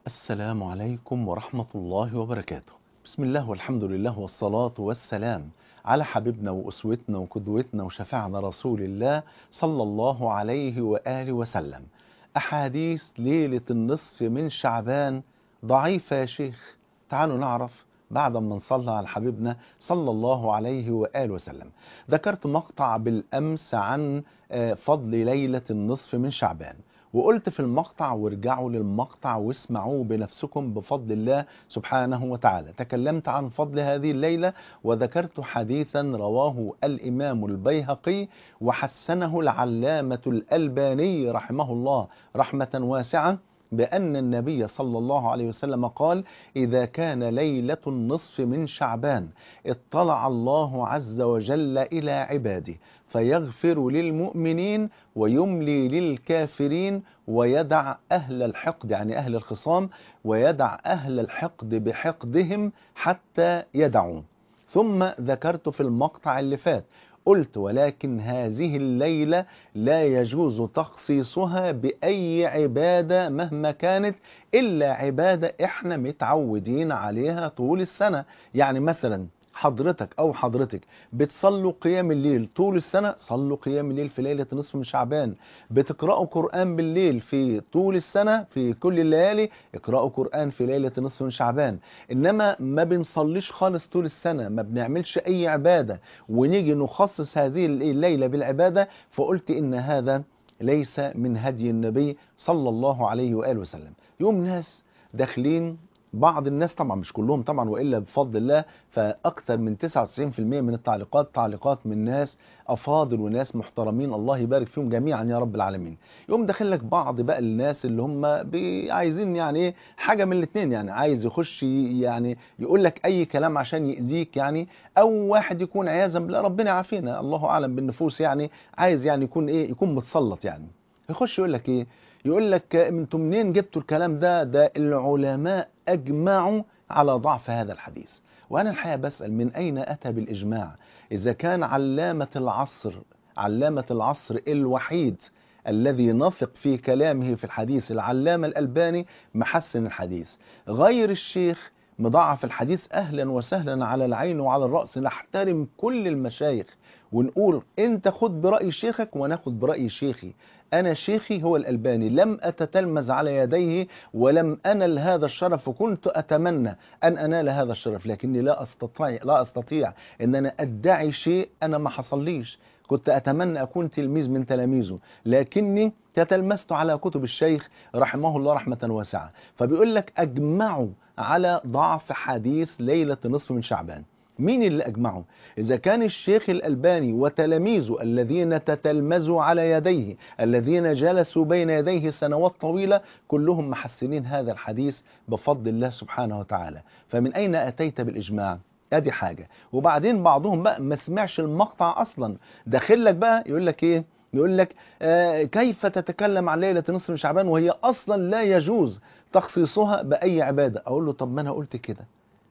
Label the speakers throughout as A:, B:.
A: السلام عليكم ورحمة الله وبركاته بسم الله والحمد لله والصلاة والسلام على حبيبنا وأسوتنا وقدوتنا وشفعنا رسول الله صلى الله عليه وآله وسلم أحاديث ليلة النصف من شعبان ضعيفة يا شيخ تعالوا نعرف بعد ما نصلى على حبيبنا صلى الله عليه وآله وسلم ذكرت مقطع بالأمس عن فضل ليلة النصف من شعبان وقلت في المقطع وارجعوا للمقطع واسمعوه بنفسكم بفضل الله سبحانه وتعالى تكلمت عن فضل هذه الليلة وذكرت حديثا رواه الإمام البيهقي وحسنه العلامة الألباني رحمه الله رحمة واسعة بأن النبي صلى الله عليه وسلم قال إذا كان ليلة النصف من شعبان اطلع الله عز وجل إلى عباده فيغفر للمؤمنين ويملي للكافرين ويدع أهل الحقد يعني أهل الخصام ويدع أهل الحقد بحقدهم حتى يدعون ثم ذكرت في المقطع اللي فات قلت ولكن هذه الليلة لا يجوز تخصيصها بأي عبادة مهما كانت إلا عبادة إحنا متعودين عليها طول السنة يعني مثلا حضرتك أو حضرتك بتصلوا قيام الليل طول السنة صلوا قيام الليل في ليلة نصف من شعبان بتقرأوا قرآن بالليل في طول السنة في كل الليالي اقرأوا قرآن في ليلة نصف من شعبان إنما ما بنصليش خالص طول السنة ما بنعملش أي عبادة ونيجي نخصص هذه الليلة بالعبادة فقلت إن هذا ليس من هدي النبي صلى الله عليه وآله وسلم يوم ناس داخلين بعض الناس طبعا مش كلهم طبعا والا بفضل الله فاكثر من 99% من التعليقات تعليقات من ناس افاضل وناس محترمين الله يبارك فيهم جميعا يا رب العالمين يقوم داخل لك بعض بقى الناس اللي هم عايزين يعني ايه حاجه من الاثنين يعني عايز يخش يعني يقول لك اي كلام عشان يأذيك يعني او واحد يكون عياذا بالله ربنا يعافينا الله اعلم بالنفوس يعني عايز يعني يكون ايه يكون متسلط يعني يخش يقول لك ايه يقول لك انتم منين جبتوا الكلام ده ده العلماء اجمعوا على ضعف هذا الحديث وانا الحقيقه بسال من اين اتى بالاجماع اذا كان علامه العصر علامه العصر الوحيد الذي نثق في كلامه في الحديث العلامه الالباني محسن الحديث غير الشيخ مضاعف الحديث اهلا وسهلا على العين وعلى الراس نحترم كل المشايخ ونقول انت خد براي شيخك وانا اخد براي شيخي أنا شيخي هو الألباني لم أتتلمذ على يديه ولم أنل هذا الشرف وكنت أتمنى أن أنال هذا الشرف لكني لا أستطيع لا أستطيع أن أنا أدعي شيء أنا ما حصليش كنت أتمنى أكون تلميذ من تلاميذه لكني تتلمذت على كتب الشيخ رحمه الله رحمة واسعة فبيقول لك أجمعوا على ضعف حديث ليلة نصف من شعبان مين اللي أجمعه؟ إذا كان الشيخ الألباني وتلاميذه الذين تتلمذوا على يديه الذين جلسوا بين يديه سنوات طويلة كلهم محسنين هذا الحديث بفضل الله سبحانه وتعالى فمن أين أتيت بالإجماع؟ ادي حاجة وبعدين بعضهم بقى ما سمعش المقطع أصلا داخل لك بقى يقول لك إيه يقول لك آه كيف تتكلم عن ليلة نصف من شعبان وهي أصلا لا يجوز تخصيصها بأي عبادة أقول له طب ما أنا قلت كده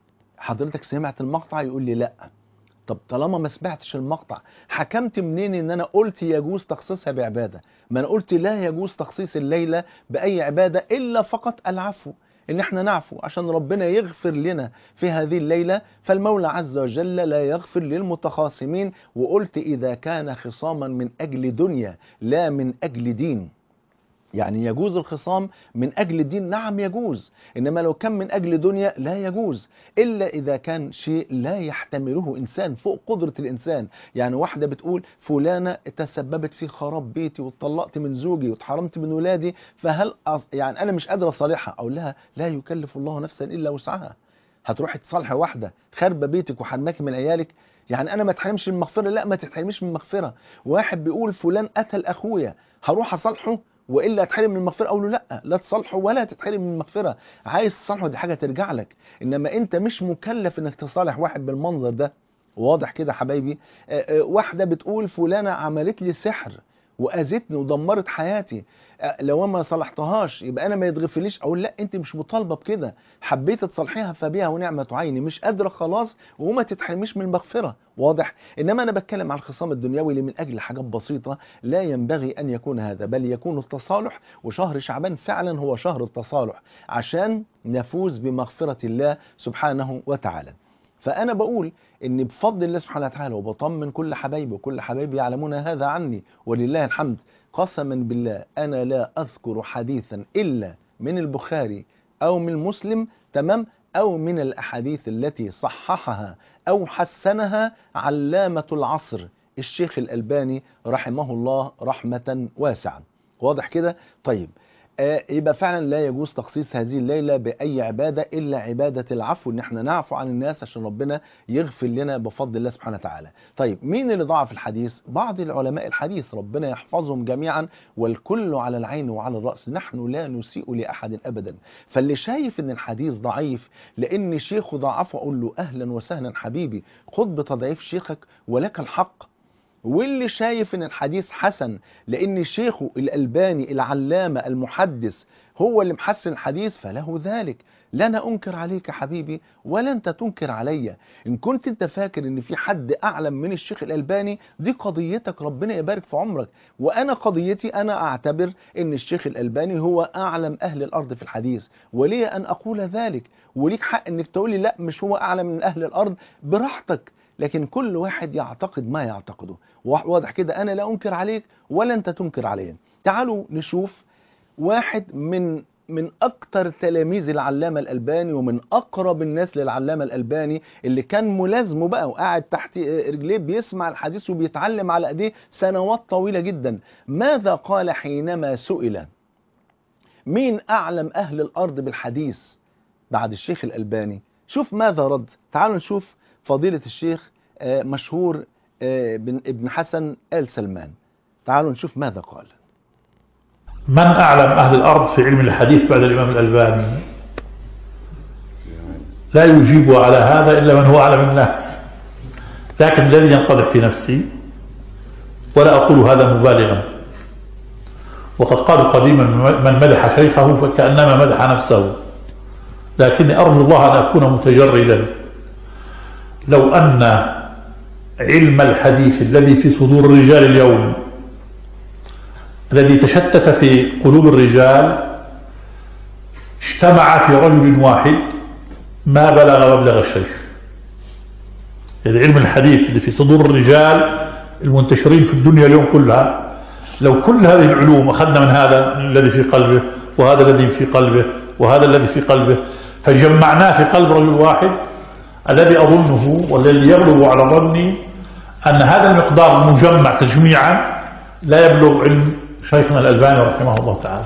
A: حضرتك سمعت المقطع يقول لي لا طب طالما ما سمعتش المقطع حكمت منين ان انا قلت يجوز تخصيصها بعبادة ما انا قلت لا يجوز تخصيص الليلة باي عبادة الا فقط العفو ان احنا نعفو عشان ربنا يغفر لنا في هذه الليلة فالمولى عز وجل لا يغفر للمتخاصمين وقلت اذا كان خصاما من اجل دنيا لا من اجل دين يعني يجوز الخصام من أجل الدين نعم يجوز إنما لو كان من أجل دنيا لا يجوز إلا إذا كان شيء لا يحتمله إنسان فوق قدرة الإنسان يعني واحدة بتقول فلانة تسببت في خراب بيتي واتطلقت من زوجي واتحرمت من ولادي فهل أص... يعني أنا مش قادر أصالحها أقول لها لا يكلف الله نفسا إلا وسعها هتروحي تصالحي واحدة خاربة بيتك وحرماكي من عيالك يعني انا ما اتحرمش من المغفره لا ما تتحرمش من المغفره واحد بيقول فلان قتل اخويا هروح اصالحه والا اتحرم من المغفره اقول له لا لا تصالحه ولا تتحرم من المغفره عايز تصالحه دي حاجه ترجع لك انما انت مش مكلف انك تصالح واحد بالمنظر ده واضح كده حبايبي آآ آآ واحده بتقول فلانه عملت لي سحر واذتني ودمرت حياتي أه، لو ما صلحتهاش يبقى انا ما يتغفليش اقول لا انت مش مطالبه بكده حبيت تصلحيها فبيها ونعمه عيني مش قادره خلاص وما تتحرميش من المغفره واضح انما انا بتكلم عن الخصام الدنيوي اللي من اجل حاجات بسيطه لا ينبغي ان يكون هذا بل يكون التصالح وشهر شعبان فعلا هو شهر التصالح عشان نفوز بمغفره الله سبحانه وتعالى فانا بقول ان بفضل الله سبحانه وتعالى وبطمن كل حبايبي وكل حبايبي يعلمون هذا عني ولله الحمد قسما بالله انا لا اذكر حديثا الا من البخاري او من مسلم تمام او من الاحاديث التي صححها او حسنها علامه العصر الشيخ الالباني رحمه الله رحمه واسعه واضح كده طيب آه، يبقى فعلا لا يجوز تخصيص هذه الليله باي عباده الا عباده العفو ان احنا نعفو عن الناس عشان ربنا يغفر لنا بفضل الله سبحانه وتعالى. طيب مين اللي ضعف الحديث؟ بعض العلماء الحديث ربنا يحفظهم جميعا والكل على العين وعلى الراس، نحن لا نسيء لاحد ابدا. فاللي شايف ان الحديث ضعيف لان شيخه ضعفه اقول له اهلا وسهلا حبيبي خد بتضعيف شيخك ولك الحق. واللي شايف ان الحديث حسن لان شيخه الالباني العلامه المحدث هو اللي محسن الحديث فله ذلك لا انا انكر عليك يا حبيبي ولا انت تنكر عليا ان كنت انت فاكر ان في حد اعلم من الشيخ الالباني دي قضيتك ربنا يبارك في عمرك وانا قضيتي انا اعتبر ان الشيخ الالباني هو اعلم اهل الارض في الحديث ولي ان اقول ذلك وليك حق انك تقولي لا مش هو اعلم من اهل الارض براحتك لكن كل واحد يعتقد ما يعتقده واضح كده انا لا انكر عليك ولا انت تنكر عليا تعالوا نشوف واحد من من اكتر تلاميذ العلامه الالباني ومن اقرب الناس للعلامه الالباني اللي كان ملازمه بقى وقاعد تحت رجليه بيسمع الحديث وبيتعلم على ايديه سنوات طويله جدا ماذا قال حينما سئل مين اعلم اهل الارض بالحديث بعد الشيخ الالباني شوف ماذا رد تعالوا نشوف فضيله الشيخ آه، مشهور آه، بن ابن حسن آل سلمان تعالوا نشوف ماذا قال
B: من أعلم أهل الأرض في علم الحديث بعد الإمام الألباني لا يجيب على هذا إلا من هو أعلم الناس لكن الذي ينقضح في نفسي ولا أقول هذا مبالغا وقد قالوا قديما من مدح شيخه فكأنما مدح نفسه لكني أرجو الله أن أكون متجردا لو أن علم الحديث الذي في صدور الرجال اليوم الذي تشتت في قلوب الرجال اجتمع في رجل واحد ما بلغ مبلغ الشيخ يعني علم الحديث اللي في صدور الرجال المنتشرين في الدنيا اليوم كلها لو كل هذه العلوم أخذنا من هذا الذي في قلبه وهذا الذي في قلبه وهذا الذي في قلبه فجمعناه في قلب رجل واحد الذي أظنه والذي يغلب على ظني أن هذا المقدار المجمع تجميعا لا يبلغ علم شيخنا الألباني رحمه الله تعالى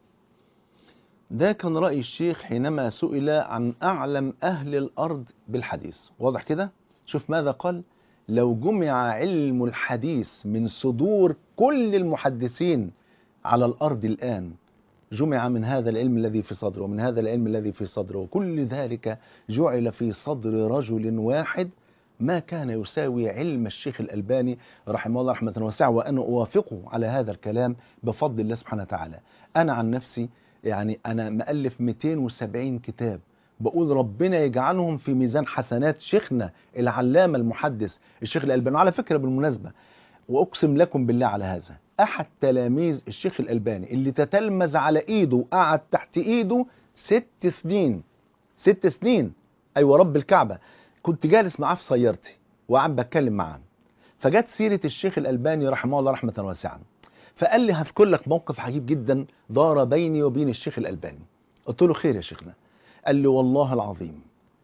A: ده كان رأي الشيخ حينما سئل عن أعلم أهل الأرض بالحديث واضح كده؟ شوف ماذا قال لو جمع علم الحديث من صدور كل المحدثين على الأرض الآن جمع من هذا العلم الذي في صدره ومن هذا العلم الذي في صدره وكل ذلك جعل في صدر رجل واحد ما كان يساوي علم الشيخ الألباني رحمه الله رحمة واسعة وأنا أوافقه على هذا الكلام بفضل الله سبحانه وتعالى أنا عن نفسي يعني أنا مألف 270 كتاب بقول ربنا يجعلهم في ميزان حسنات شيخنا العلامة المحدث الشيخ الألباني على فكرة بالمناسبة وأقسم لكم بالله على هذا أحد تلاميذ الشيخ الألباني اللي تتلمذ على إيده وقعد تحت إيده ست سنين ست سنين أيوة رب الكعبة كنت جالس معاه في سيارتي وقعد بتكلم معاه فجت سيرة الشيخ الألباني رحمه الله رحمة واسعة فقال لي هذكر لك موقف عجيب جدا دار بيني وبين الشيخ الألباني قلت له خير يا شيخنا قال لي والله العظيم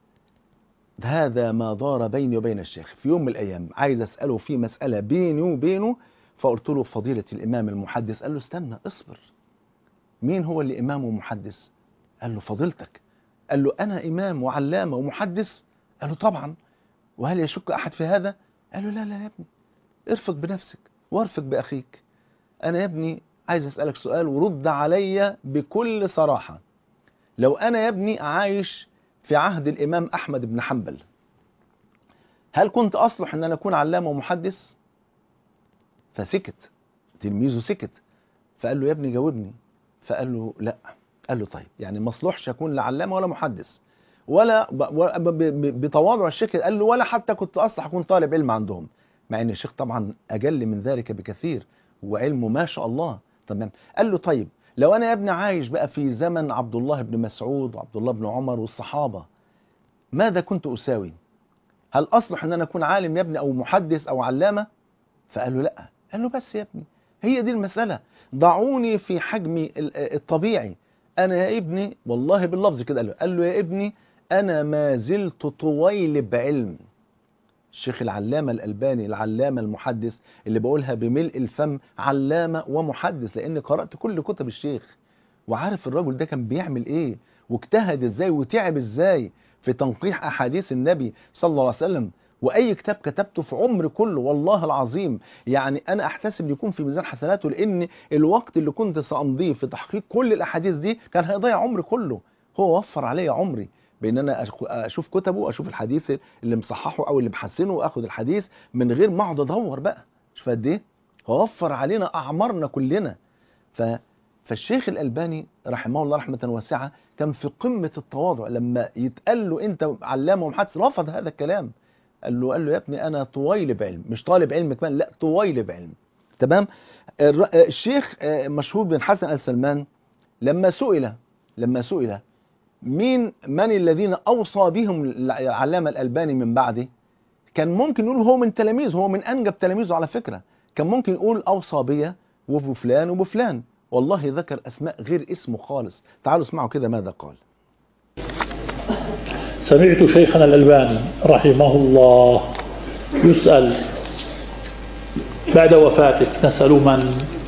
A: هذا ما دار بيني وبين الشيخ في يوم من الأيام عايز أسأله في مسألة بيني وبينه فقلت له فضيلة الإمام المحدث قال له استنى اصبر مين هو اللي إمام ومحدث قال له فضيلتك قال له أنا إمام وعلامة ومحدث قال له طبعا وهل يشك أحد في هذا قال له لا لا يا ابني ارفق بنفسك وارفق بأخيك أنا يا ابني عايز أسألك سؤال ورد عليا بكل صراحة لو أنا يا ابني عايش في عهد الإمام أحمد بن حنبل هل كنت أصلح أن أنا أكون علامة ومحدث فسكت تلميذه سكت فقال له يا ابني جاوبني فقال له لا قال له طيب يعني ما اصلحش اكون لا علامه ولا محدث ولا ب- و- ب- ب- بتواضع الشيخ قال له ولا حتى كنت اصلح اكون طالب علم عندهم مع ان الشيخ طبعا اجل من ذلك بكثير وعلمه ما شاء الله تمام قال له طيب لو انا يا ابني عايش بقى في زمن عبد الله بن مسعود وعبد الله بن عمر والصحابه ماذا كنت اساوي هل اصلح ان انا اكون عالم يا ابني او محدث او علامه فقال له لا قال له بس يا ابني هي دي المساله ضعوني في حجمي ال- الطبيعي انا يا ابني والله باللفظ كده قال له قال له يا ابني انا ما زلت طويلب علم الشيخ العلامة الألباني العلامة المحدث اللي بقولها بملء الفم علامة ومحدث لأني قرأت كل كتب الشيخ وعارف الرجل ده كان بيعمل إيه واجتهد إزاي وتعب إزاي في تنقيح أحاديث النبي صلى الله عليه وسلم وأي كتاب كتبته في عمري كله والله العظيم يعني أنا أحتسب يكون في ميزان حسناته لأن الوقت اللي كنت سأمضيه في تحقيق كل الأحاديث دي كان هيضيع عمري كله هو وفر علي عمري بان انا أخ- اشوف كتبه اشوف الحديث اللي مصححه او اللي محسنه واخد الحديث من غير ما اقعد ادور بقى شوف قد ايه هو وفر علينا اعمارنا كلنا ف فالشيخ الالباني رحمه الله رحمه واسعه كان في قمه التواضع لما يتقال له انت علامه ومحدث رفض هذا الكلام قال له قال له يا ابني انا طويلب علم مش طالب علم كمان لا طويلب علم تمام الر- الشيخ آه، مشهور بن حسن ال سلمان لما سئل لما سئل مين من الذين اوصى بهم العلامه الالباني من بعده كان ممكن يقول هو من تلاميذه هو من انجب تلاميذه على فكره كان ممكن يقول اوصى بيا وبفلان وبفلان والله ذكر اسماء غير اسمه خالص تعالوا اسمعوا كده ماذا قال
B: سمعت شيخنا الألباني رحمه الله يسأل بعد وفاتك نسأل من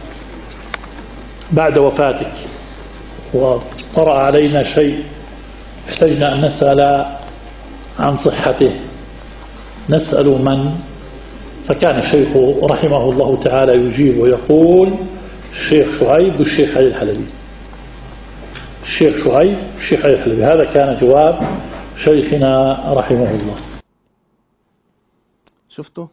B: بعد وفاتك وطرأ علينا شيء احتجنا أن نسأل عن صحته نسأل من فكان الشيخ رحمه الله تعالى يجيب ويقول الشيخ شعيب والشيخ علي الحلبي الشيخ شعيب الشيخ علي الحلبي هذا كان جواب شيخنا رحمه الله
A: شفتوا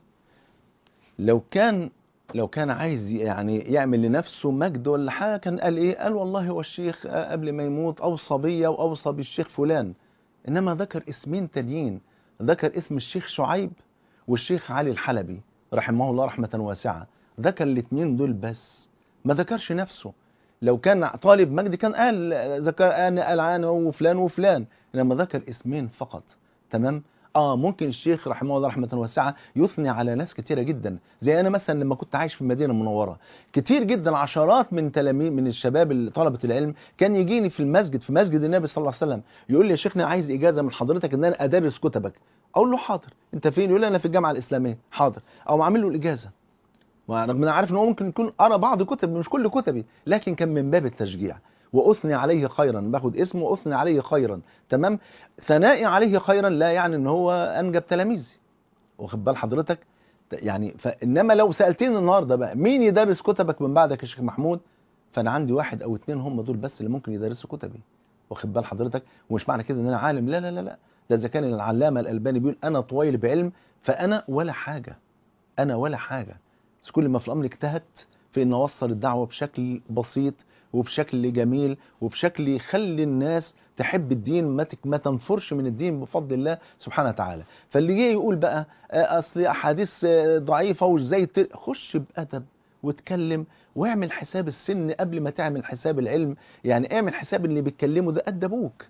A: لو كان لو كان عايز يعني يعمل لنفسه مجد ولا حاجه كان قال ايه قال والله هو الشيخ آه، قبل ما يموت اوصى بيا واوصى بالشيخ فلان انما ذكر اسمين تانيين ذكر اسم الشيخ شعيب والشيخ علي الحلبي رحمه الله رحمه واسعه ذكر الاثنين دول بس ما ذكرش نفسه لو كان طالب مجد كان قال ذكر انا قال انا وفلان وفلان انما ذكر اسمين فقط تمام اه ممكن الشيخ رحمه الله رحمه واسعه يثني على ناس كتيره جدا زي انا مثلا لما كنت عايش في المدينه المنوره كتير جدا عشرات من تلاميذ من الشباب اللي طلبه العلم كان يجيني في المسجد في مسجد النبي صلى الله عليه وسلم يقول لي يا شيخنا عايز اجازه من حضرتك ان انا ادرس كتبك اقول له حاضر انت فين يقول لي انا في الجامعه الاسلاميه حاضر او عامل له الاجازه ورغم ان انا عارف ان هو ممكن يكون قرا بعض كتب مش كل كتبي لكن كان من باب التشجيع واثني عليه خيرا باخد اسمه واثني عليه خيرا تمام ثنائي عليه خيرا لا يعني ان هو انجب تلاميذي واخد بال حضرتك يعني فانما لو سالتني النهارده بقى مين يدرس كتبك من بعدك يا شيخ محمود فانا عندي واحد او اتنين هم دول بس اللي ممكن يدرسوا كتبي واخد بال حضرتك ومش معنى كده ان انا عالم لا لا لا لا ده اذا كان العلامه الالباني بيقول انا طويل بعلم فانا ولا حاجه انا ولا حاجه بس كل ما في الامر اجتهدت في ان اوصل الدعوه بشكل بسيط وبشكل جميل وبشكل يخلي الناس تحب الدين ما تك- ما تنفرش من الدين بفضل الله سبحانه وتعالى فاللي جه يقول بقى آه، اصل احاديث آه، ضعيفه وازاي ت- خش بادب واتكلم واعمل حساب السن قبل ما تعمل حساب العلم يعني اعمل حساب اللي بيتكلمه ده قد ابوك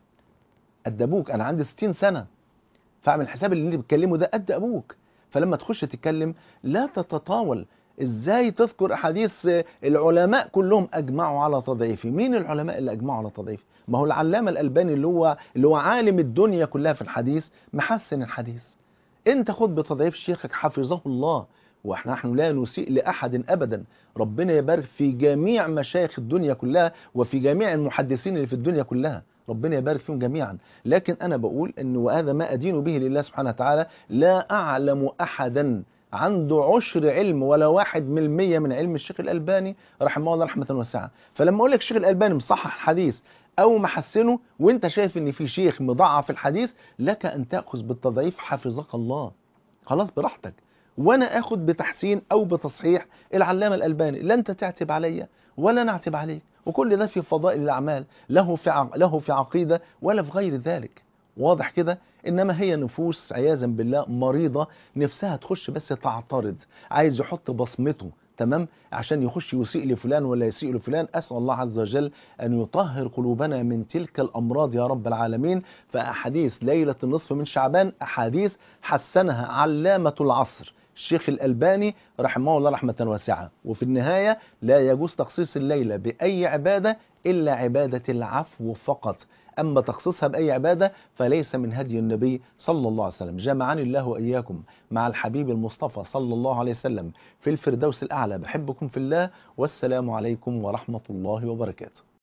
A: قد ابوك انا عندي 60 سنه فاعمل حساب اللي انت بتكلمه ده قد ابوك فلما تخش تتكلم لا تتطاول ازاي تذكر احاديث آه، العلماء كلهم اجمعوا على تضعيفه مين العلماء اللي اجمعوا على تضعيفه ما هو العلامه الالباني اللي هو اللي هو عالم الدنيا كلها في الحديث محسن الحديث انت خد بتضعيف شيخك حفظه الله واحنا نحن لا نسيء لاحد ابدا ربنا يبارك في جميع مشايخ الدنيا كلها وفي جميع المحدثين اللي في الدنيا كلها ربنا يبارك فيهم جميعا لكن انا بقول ان وهذا ما ادين به لله سبحانه وتعالى لا اعلم احدا عنده عشر علم ولا واحد من المية من علم الشيخ الألباني رحمه الله رحمة واسعة فلما أقول لك الشيخ الألباني مصحح حديث أو محسنه وأنت شايف إن في شيخ مضعف الحديث لك أن تأخذ بالتضعيف حفظك الله خلاص براحتك وانا اخد بتحسين او بتصحيح العلامه الالباني لا انت تعتب عليا ولا نعتب عليك وكل ده في فضائل الاعمال له في ع- له في عقيده ولا في غير ذلك واضح كده انما هي نفوس عياذا بالله مريضه نفسها تخش بس تعترض عايز يحط بصمته تمام عشان يخش يسيء لفلان ولا يسيء لفلان اسال الله عز وجل ان يطهر قلوبنا من تلك الامراض يا رب العالمين فاحاديث ليله النصف من شعبان احاديث حسنها علامه العصر الشيخ الألباني رحمه الله رحمة واسعة وفي النهاية لا يجوز تخصيص الليلة بأي عبادة إلا عبادة العفو فقط أما تخصيصها بأي عبادة فليس من هدي النبي صلى الله عليه وسلم جمعني الله وإياكم مع الحبيب المصطفى صلى الله عليه وسلم في الفردوس الأعلى بحبكم في الله والسلام عليكم ورحمة الله وبركاته